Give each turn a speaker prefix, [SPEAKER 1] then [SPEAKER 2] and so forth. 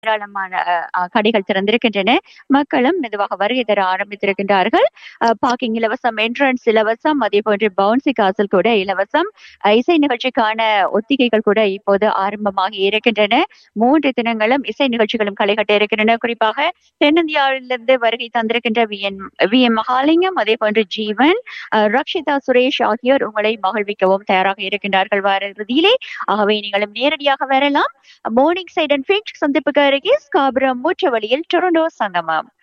[SPEAKER 1] ஏராளமான அஹ், அஹ், கடைகள் திறந்திருக்கின்றன மக்களும் மெதுவாக வருகை தர ஆரம்பித்திருக்கின்றார்கள் பார்க்கிங் இலவசம் என்ட்ரன்ஸ் இலவசம் அதே போன்று பவுன்சி காசல் கூட இலவசம் அஹ், இசை நிகழ்ச்சிக்கான ஒத்திகைகள் கூட இப்போது ஆரம்பமாகி இருக்கின்றன மூன்று தினங்களும் இசை நிகழ்ச்சிகளும் களை கட்ட இருக்கின்றன குறிப்பாக தென்னிந்தியாவிலிருந்து வருகை தந்திருக்கின்ற V N V M Mahalingam அதே போன்று ஜீவன் அஹ், ரக்ஷிதா சுரேஷ் ஆகியோர் உங்களை மகிழ்விக்கவும் தயாராக இருக்கின்றார்கள் வார இறுதியிலே ஆகவே நீங்களும் நேரடியாக வரலாம் மோர்னிங் சைட் அண்ட் ஃபீட் சந்திப்புக்கு அருகே ஸ்காபுரம் மூற்று வழியில் டொரண்டோ சங்கமம்